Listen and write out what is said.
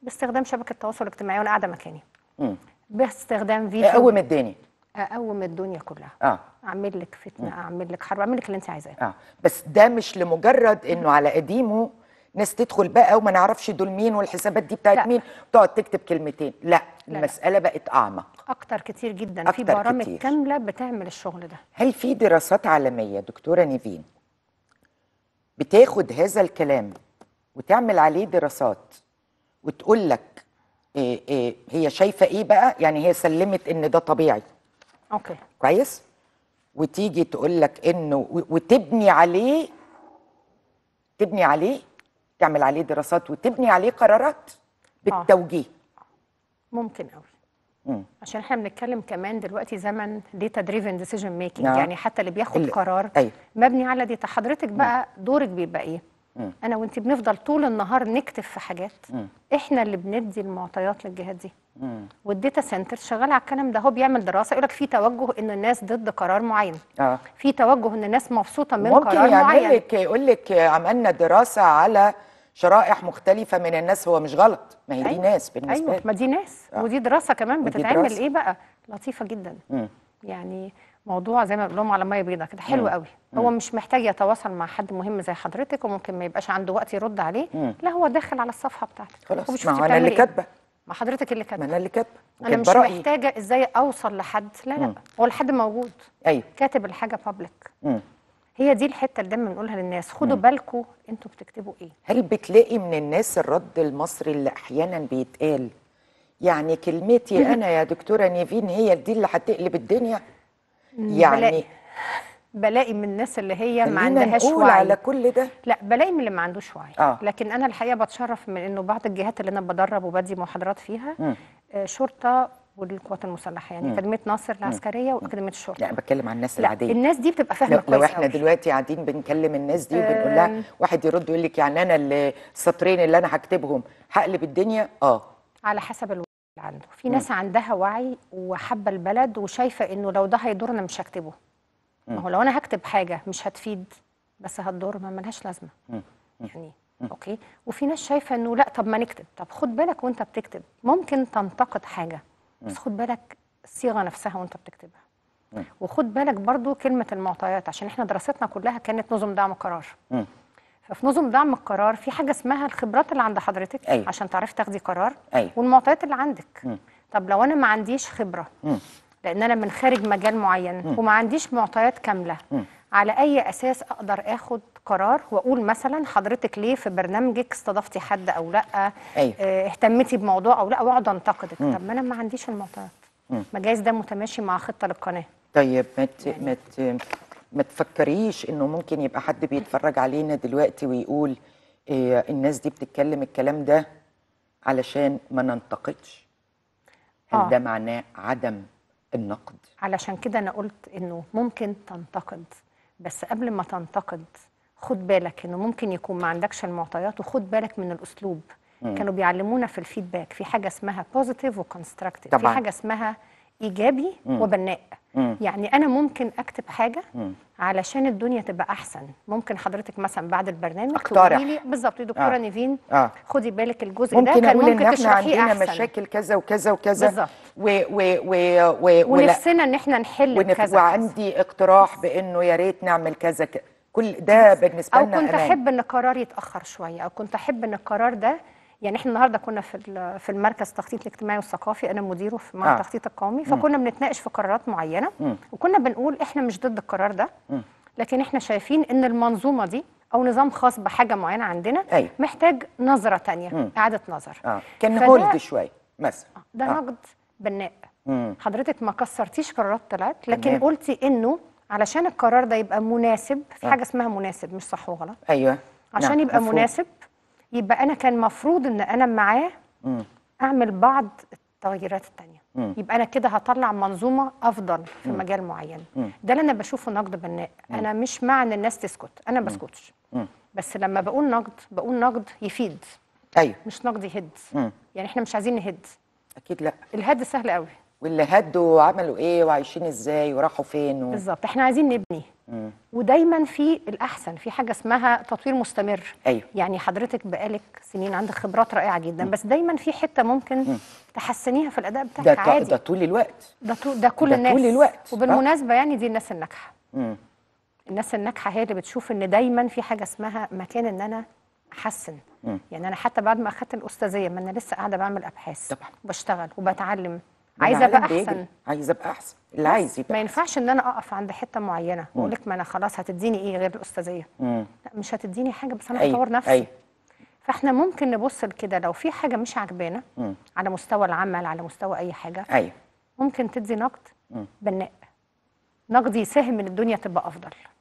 باستخدام شبكه التواصل الاجتماعي وانا قاعده مكاني مم. باستخدام فيديو اقوم الدنيا اقوم الدنيا كلها اه اعمل لك فتنه اعمل لك حرب اعمل لك اللي انت عايزاه اه بس ده مش لمجرد انه على قديمه ناس تدخل بقى وما نعرفش دول مين والحسابات دي بتاعت لا. مين تقعد تكتب كلمتين لا, لا. المسألة بقت أعمق اكتر كتير جدا في أكتر برامج كتير. كامله بتعمل الشغل ده هل في دراسات عالمية دكتورة نيفين بتاخد هذا الكلام وتعمل عليه دراسات وتقول لك إيه إيه هي شايفة ايه بقى يعني هي سلمت ان ده طبيعي اوكي كويس وتيجي تقول لك انه و- وتبني عليه تبني عليه تعمل عليه دراسات وتبني عليه قرارات بالتوجيه ممكن قوي مم. عشان احنا بنتكلم كمان دلوقتي زمن داتا دريفن ديسيجن ميكنج آه. يعني حتى اللي بياخد اللي- قرار أيوة. مبني على داتا حضرتك بقى دورك بيبقى ايه انا وانت بنفضل طول النهار نكتب في حاجات احنا اللي بندي المعطيات للجهات دي والداتا سنتر شغال على الكلام ده هو بيعمل دراسه يقول لك في توجه ان الناس ضد قرار معين اه في توجه ان الناس مبسوطه من ممكن قرار يعمل معين لك يقول لك عملنا دراسه على شرائح مختلفه من الناس هو مش غلط ما هي دي ناس بالنسبه ايوه لي ما دي ناس آه. ودي دراسه كمان ودي بتتعمل دراسة. ايه بقى لطيفه جدا مم. يعني موضوع زي ما بنقول لهم على ميه بيضاء كده حلو قوي هو مش محتاج يتواصل مع حد مهم زي حضرتك وممكن ما يبقاش عنده وقت يرد عليه لا هو داخل على الصفحه بتاعتك خلاص وبيشوف ما انت هو انا اللي بتعملي إيه. كاتبه ما حضرتك اللي ما كاتبه انا اللي كاتبه انا مش وكاتبة رأيي. محتاجه ازاي اوصل لحد لا لا هو الحد موجود ايوه كاتب الحاجه بابليك مم. هي دي الحته اللي دايما بنقولها للناس خدوا بالكم انتوا بتكتبوا ايه هل بتلاقي من الناس الرد المصري اللي احيانا بيتقال يعني كلمتي انا يا دكتوره نيفين هي دي اللي هتقلب الدنيا يعني بلاقي بلاقي من الناس اللي هي ما خلينا عندهاش نقول وعي على كل ده لا بلاقي من اللي ما عندوش وعي آه. لكن انا الحقيقه بتشرف من انه بعض الجهات اللي انا بدرب وبدي محاضرات فيها مم. آه، شرطه والقوات المسلحه يعني اكاديميه ناصر العسكريه واكاديميه الشرطه لا بتكلم عن الناس لا العاديه الناس دي بتبقى فاهمه لو, كويس لو احنا قوي. دلوقتي قاعدين بنكلم الناس دي وبنقول لها أم. واحد يرد يقول لك يعني انا اللي السطرين اللي انا هكتبهم هقلب الدنيا اه على حسب الوعي اللي عنده في ناس عندها وعي وحابه البلد وشايفه انه لو ده هيضرنا مش هكتبه ما هو لو انا هكتب حاجه مش هتفيد بس هتضر ما ملهاش لازمه يعني اوكي وفي ناس شايفه انه لا طب ما نكتب طب خد بالك وانت بتكتب ممكن تنتقد حاجه بس خد بالك الصيغه نفسها وانت بتكتبها وخد بالك برضو كلمه المعطيات عشان احنا دراستنا كلها كانت نظم دعم القرار مم. ففي نظم دعم القرار في حاجه اسمها الخبرات اللي عند حضرتك أيوة. عشان تعرفي تاخدي قرار أيوة. والمعطيات اللي عندك طب لو انا ما عنديش خبره لان انا من خارج مجال معين وما عنديش معطيات كامله على اي اساس اقدر اخد قرار واقول مثلا حضرتك ليه في برنامجك استضفتي حد او لا أيوة. اه اهتمتي بموضوع او لا واقعد انتقدك طب ما انا ما عنديش المعطيات ما جايز ده متماشي مع خطه للقناه طيب ما ت... ما ت... ما تفكريش انه ممكن يبقى حد بيتفرج علينا دلوقتي ويقول إيه الناس دي بتتكلم الكلام ده علشان ما ننتقدش هل آه. ده معناه عدم النقد علشان كده انا قلت انه ممكن تنتقد بس قبل ما تنتقد خد بالك انه ممكن يكون ما عندكش المعطيات وخد بالك من الاسلوب كانوا بيعلمونا في الفيدباك في حاجه اسمها بوزيتيف وكونستراكتيف في طبعاً. حاجه اسمها ايجابي وبناء يعني انا ممكن اكتب حاجه علشان الدنيا تبقى احسن ممكن حضرتك مثلا بعد البرنامج أقترح. تقولي لي بالظبط يا دكتوره آه. نيفين آه. خدي بالك الجزء ده ممكن كان اقول ان ممكن احنا تشرحيه عندنا احسن مشاكل كذا وكذا وكذا بالظبط. و و و و ولا ونفسنا ان احنا نحل ونف... بكذا وعندي اقتراح بانه يا ريت نعمل كذا ك... كل ده بالنسبه او لنا كنت أمان. احب ان القرار يتاخر شويه او كنت احب ان القرار ده يعني احنا النهارده كنا في ال- في المركز التخطيط الاجتماعي والثقافي انا مديره في مع آه. التخطيط القومي فكنا بنتناقش في قرارات معينه وكنا بنقول احنا مش ضد القرار ده لكن احنا شايفين ان المنظومه دي او نظام خاص بحاجه معينه عندنا أيوة. محتاج نظره تانية اعاده نظر اه كان فده- هولد شويه مثلا ده آه. نقد بناء مم. حضرتك ما كسرتيش قرارات طلعت لكن تمام. قلتي انه علشان القرار ده يبقى مناسب في حاجه اسمها مناسب مش صح وغلط ايوه عشان نعم، يبقى مفهوم. مناسب يبقى انا كان مفروض ان انا معاه اعمل بعض التغييرات التانية يبقى انا كده هطلع منظومه افضل في مجال معين ده اللي انا بشوفه نقد بناء انا مش مع ان الناس تسكت انا ما بسكتش بس لما بقول نقد بقول نقد يفيد ايوه مش نقد يهد يعني احنا مش عايزين نهد اكيد لا الهد سهل قوي واللي هدوا عملوا ايه وعايشين ازاي وراحوا فين و... بالظبط احنا عايزين نبني ودايما في الاحسن في حاجه اسمها تطوير مستمر أيوة. يعني حضرتك بقالك سنين عندك خبرات رائعه جدا بس دايما في حته ممكن تحسنيها في الاداء بتاعك ده ط- عادي ده طول الوقت ده, طو- ده كل ده الناس طول الوقت. وبالمناسبه يعني دي الناس الناجحه مم. الناس الناجحه هي اللي بتشوف ان دايما في حاجه اسمها مكان ان انا احسن يعني انا حتى بعد ما اخدت الاستاذيه ما انا لسه قاعده بعمل ابحاث طبعا. وبشتغل وبتعلم ده عايزه ابقى العالم بيجري. احسن عايزه ابقى احسن اللي بس عايز يبقى ما ينفعش ان انا اقف عند حته معينه واقول لك ما انا خلاص هتديني ايه غير الاستاذيه مم. لا مش هتديني حاجه بس انا أيوة، هطور نفسي أيوة. فاحنا ممكن نبص لكده لو في حاجه مش عاجبانا على مستوى العمل على مستوى اي حاجه ايوه ممكن تدي نقد بناء نقد يساهم ان الدنيا تبقى افضل